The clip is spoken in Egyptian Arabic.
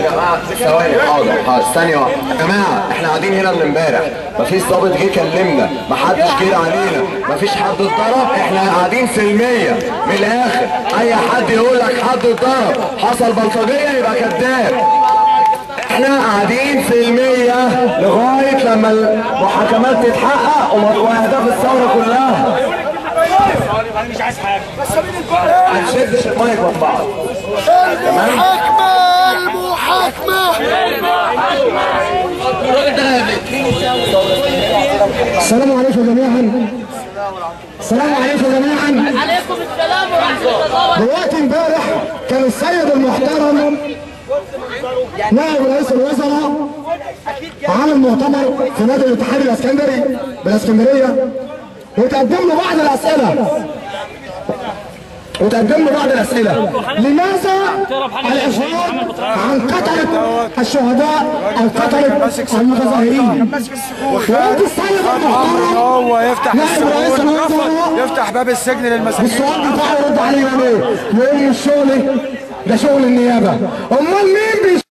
جماعه ثواني حاضر حاضر ثانيه واحده يا جماعه احنا قاعدين هنا من امبارح مفيش ضابط جه كلمنا محدش جه علينا مفيش حد اتضرب احنا قاعدين سلميه من الاخر اي حد يقول لك حد اتضرب حصل بلطجيه يبقى كذاب احنا قاعدين سلميه لغايه لما المحاكمات تتحقق وم- واهداف الثوره كلها انا مش عايز حاجه ما نشدش المايك من بعض المحاكمة المحاكمة السلام عليكم جميعا السلام عليكم جميعا عليكم السلام ورحمة الله دلوقتي امبارح كان السيد المحترم نائب رئيس الوزراء عامل مؤتمر في نادي الاتحاد الاسكندري بالاسكندريه وتقدم له بعض الاسئله وتقدم له بعض الاسئله لماذا الاشهار عن قتله الشهداء او قتله المتظاهرين ويأتي السيد المحترم هو يفتح نائب رئيس السجون الوزراء يفتح باب السجن للمساجين السؤال بتاعه يرد علينا ليه؟ يقول لي الشغل ده شغل النيابه امال مين بيش